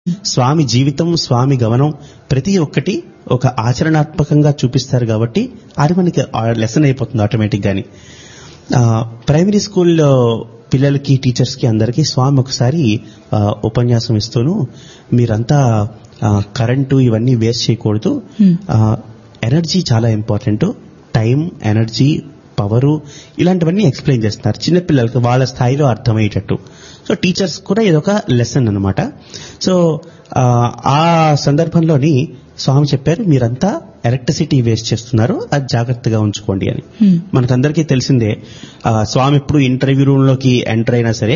స్వామి జీవితం స్వామి గమనం ప్రతి ఒక్కటి ఒక ఆచరణాత్మకంగా చూపిస్తారు కాబట్టి అది మనకి లెసన్ అయిపోతుంది ఆటోమేటిక్ గాని ఆ, ప్రైమరీ స్కూల్లో పిల్లలకి టీచర్స్ కి అందరికీ స్వామి ఒకసారి ఆ, ఉపన్యాసం ఇస్తూను మీరంతా ఆ, కరెంటు ఇవన్నీ వేస్ట్ చేయకూడదు Hmm. ఆ, ఎనర్జీ చాలా ఇంపార్టెంట్ టైం ఎనర్జీ పవరు ఇలాంటివన్నీ ఎక్స్ప్లెయిన్ చేస్తున్నారు చిన్నపిల్లలకి వాళ్ళ స్థాయిలో అర్థమయ్యేటట్టు సో టీచర్స్ కూడా ఇదొక లెసన్ అన్నమాట సో ఆ, ఆ సందర్భంలోని స్వామి చెప్పారు మీరంతా ఎలక్ట్రిసిటీ వేస్ట్ చేస్తున్నారు అది జాగ్రత్తగా ఉంచుకోండి అని Hmm. మనకందరికీ తెలిసిందే ఆ, స్వామి ఎప్పుడు ఇంటర్వ్యూ రూమ్ లోకి ఎంటర్ అయినా సరే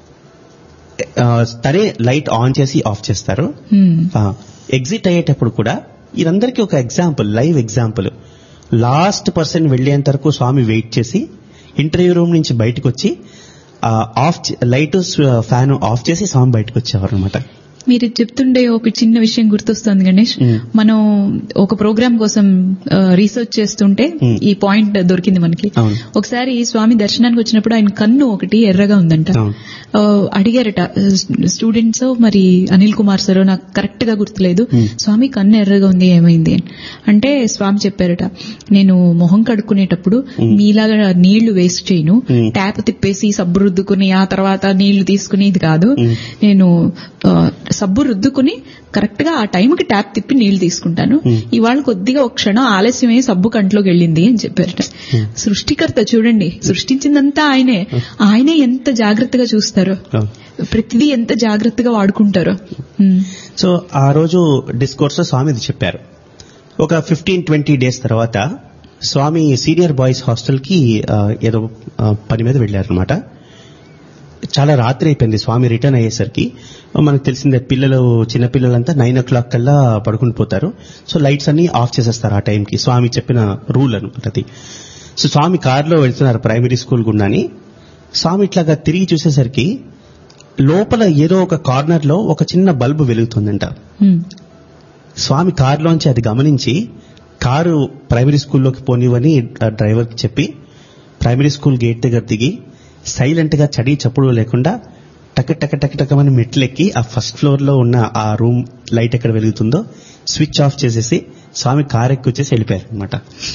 ఆ, తనే లైట్ ఆన్ చేసి ఆఫ్ చేస్తారు హ్మ్. ఎగ్జిట్ అయ్యేటప్పుడు కూడా ఇదందరికీ ఒక example live example last person వెళ్లేంత వరకు స్వామి వెయిట్ చేసి ఇంటర్వ్యూ రూమ్ నుంచి బయటకు వచ్చి ఆ, ఆఫ్ లైట్ ఫ్యాన్ ఆఫ్ చేసి స్వామి బయటకు వచ్చేవారు అనమాట మీరు చెప్తుండే ఒక చిన్న విషయం గుర్తొస్తుంది గణేష్ మ్మ్. మనం ఒక ప్రోగ్రామ్ కోసం ఆ, రీసెర్చ్ చేస్తుంటే మ్మ్. ఈ పాయింట్ దొరికింది మనకి అవును. ఒకసారి స్వామి దర్శనానికి వచ్చినప్పుడు ఆయన కన్ను ఒకటి ఎర్రగా ఉందంట అవును. ఆ, అడిగారట స్టూడెంట్స్ మరి అనిల్ కుమార్ సార్ నాకు కరెక్ట్ గా గుర్తులేదు మ్మ్. స్వామి కన్ను ఎర్రగా ఉంది ఏమైంది అని అంటే స్వామి చెప్పారట నేను మొహం కడుక్కునేటప్పుడు మీలాగా నీళ్లు వేస్ట్ చేయను మ్మ్. ట్యాప్ తిప్పేసి సబ్బు రుద్దుకుని ఆ తర్వాత నీళ్లు తీసుకుని ఇది కాదు మ్మ్. నేను ఆ, సబ్బు రుద్దుకుని కరెక్ట్ గా ఆ టైంకి ట్యాప్ తిప్పి నీళ్లు తీసుకుంటాను మ్మ్. ఇవాళ కొద్దిగా ఒక క్షణం ఆలస్యమై సబ్బు కంట్లోకి వెళ్ళింది అని చెప్పారట సృష్టికర్త చూడండి సృష్టించిందంతా ఆయనే ఆయనే ఎంత జాగ్రత్తగా చూస్తారో అవును. ప్రతిదీ ఎంత జాగ్రత్తగా వాడుకుంటారో మ్మ్. సో ఆ రోజు డిస్కోర్స్ లో స్వామి ఇది చెప్పారు ఒక ఫిఫ్టీన్ ట్వంటీ డేస్ తర్వాత స్వామి సీనియర్ బాయ్స్ హాస్టల్ కి ఆ, ఏదో ఆ, పని మీద వెళ్ళారనమాట చాలా రాత్రి అయిపోయింది స్వామి రిటర్న్ అయ్యేసరికి మనకు తెలిసిందే పిల్లలు చిన్న పిల్లలంతా నైన్ ఓ క్లాక్ కల్లా పడుకుని పోతారు సో లైట్స్ అన్ని ఆఫ్ చేసేస్తారు ఆ టైంకి స్వామి చెప్పిన రూల్ అనమాట అది సో స్వామి కారులో వెళ్తున్నారు ప్రైమరీ స్కూల్ గుండాని స్వామి ఇట్లాగా తిరిగి చూసేసరికి లోపల ఏదో ఒక కార్నర్ లో ఒక చిన్న బల్బు వెలుగుతుందంట మ్మ్. స్వామి కారులోంచి అది గమనించి కారు ప్రైమరీ స్కూల్లోకి పోనివని డ్రైవర్కి చెప్పి ప్రైమరీ స్కూల్ గేట్ దగ్గర దిగి సైలెంట్ గా చడి చప్పుడు లేకుండా టక్ టక్ టక్ టకమని మెట్లెక్కి ఆ ఫస్ట్ ఫ్లోర్ లో ఉన్న ఆ రూమ్ లైట్ ఎక్కడ వెలుగుతుందో స్విచ్ ఆఫ్ చేసేసి స్వామి కార్ ఎక్కి వచ్చేసి వెళ్ళిపోయారు అనమాట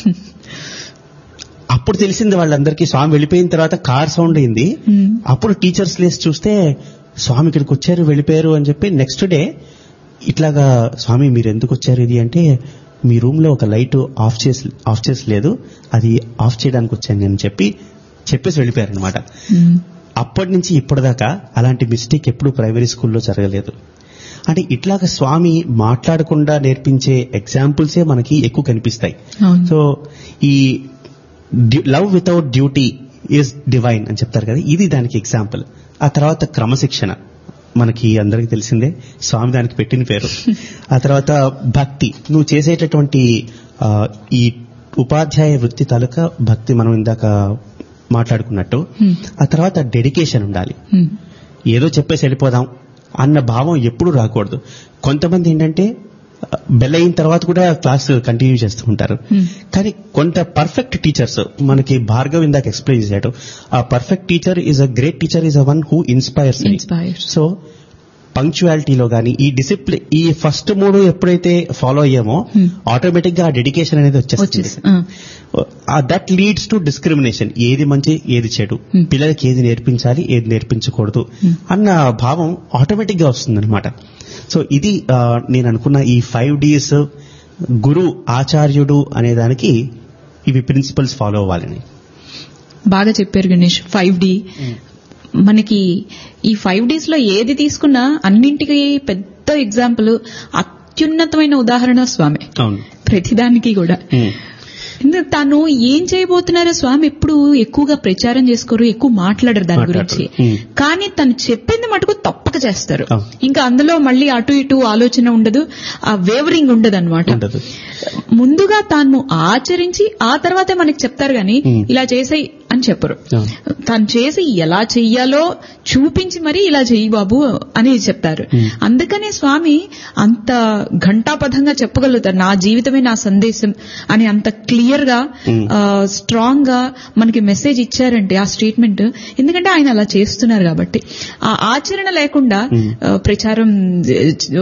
అప్పుడు తెలిసింది వాళ్ళందరికీ స్వామి వెళ్ళిపోయిన తర్వాత కార్ సౌండ్ అయింది మ్మ్. అప్పుడు టీచర్స్ లేసి చూస్తే స్వామి ఇక్కడికి వచ్చారు వెళ్ళిపోయారు అని చెప్పి నెక్స్ట్ డే ఇట్లాగా స్వామి మీరు ఎందుకు వచ్చారు ఇది అంటే మీ రూమ్ లో ఒక లైట్ ఆఫ్ చేసి ఆఫ్ చేసి లేదు అది ఆఫ్ చేయడానికి వచ్చాను నేను చెప్పి చెప్పేసి వెళ్ళిపోయారు అనమాట మ్మ్. అప్పటి నుంచి ఇప్పటిదాకా అలాంటి మిస్టేక్ ఎప్పుడు ప్రైమరీ స్కూల్లో జరగలేదు అంటే ఇట్లాగా స్వామి మాట్లాడకుండా నేర్పించే ఎగ్జాంపుల్సే మనకి ఎక్కువ కనిపిస్తాయి అవును సో ఈ love without duty is divine అని చెప్తారు కదా ఇది దానికి ఎగ్జాంపుల్ ఆ తర్వాత క్రమశిక్షణ మనకి అందరికి తెలిసిందే స్వామి దానికి పెట్టిన పేరు ఆ తర్వాత భక్తి నువ్వు చేసేటటువంటి ఆ, ఈ ఉపాధ్యాయ వృత్తి తాలూకా భక్తి మనం ఇందాక మాట్లాడుకున్నట్టు Hmm. ఆ తర్వాత డెడికేషన్ ఉండాలి మ్మ్. ఏదో చెప్పేసి వెళ్ళిపోదాం అన్న భావం ఎప్పుడు రాకూడదు కొంతమంది ఏంటంటే బెల్ అయిన తర్వాత కూడా క్లాస్ కంటిన్యూ చేస్తూ ఉంటారు Hmm. కానీ కొంత పర్ఫెక్ట్ టీచర్స్ మనకి భార్గవ్ ఇందాక ఎక్స్ప్లెయిన్ చేశాడు ఆ perfect teacher is a great teacher is a one who inspires Inspires. So పంక్చువాలిటీలో గానీ ఈ డిసిప్లిన్ ఈ ఫస్ట్ మూడు ఎప్పుడైతే ఫాలో అయ్యామో Hmm. ఆటోమేటిక్ గా డెడికేషన్ అనేది వచ్చేస్తుంది వచ్చేసి ఆ. దట్ లీడ్స్ టు డిస్క్రిమినేషన్ ఏది మంచి ఏది చెడు Hmm. పిల్లలకి ఏది నేర్పించాలి ఏది నేర్పించకూడదు Hmm. అన్న భావం ఆటోమేటిక్ గా వస్తుందన్నమాట సో ఇది ఆ, నేను అనుకున్న ఈ ఫైవ్ డీస్ గురు ఆచార్యుడు అనే దానికి ఇవి ప్రిన్సిపల్స్ ఫాలో అవ్వాలని బాగా చెప్పారు గణేష్ ఫైవ్ డి మనకి ఈ ఫైవ్ డేస్ లో ఏది తీసుకున్నా అన్నింటికి పెద్ద ఎగ్జాంపుల్ అత్యున్నతమైన ఉదాహరణ స్వామి అవును ప్రతిదానికి కూడా Hmm. ఎందుకంటే తను ఏం చేయబోతున్నారో స్వామి ఎప్పుడు ఎక్కువగా ప్రచారం చేసుకోరు ఎక్కువ మాట్లాడరు దాని మాట్లాడరు. గురించి Hmm. కానీ తను చెప్పింది మటుకు తప్పక చేస్తారు అవును. ఇంకా అందులో మళ్ళీ అటు ఇటు ఆలోచన ఉండదు ఆ వేవరింగ్ ఉండదు అనమాట ఉండదు ముందుగా తాను ఆచరించి ఆ తర్వాతే మనకి చెప్తారు గాని Hmm. ఇలా చేసాయి అని అని చెప్పరు అవును. తను చేసి ఎలా చెయ్యాలో చూపించి మరీ ఇలా చెయ్యి బాబు అని చెప్తారు అందుకనే స్వామి అంత ఘంటాపథంగా చెప్పగలుగుతారు నా జీవితమే నా సందేశం అని అంత క్లియర్ గా స్ట్రాంగ్ గా మనకి మెసేజ్ ఇచ్చారంటే ఆ స్టేట్మెంట్ ఎందుకంటే ఆయన అలా చేస్తున్నారు కాబట్టి ఆ ఆచరణ లేకుండా ఆ, ప్రచారం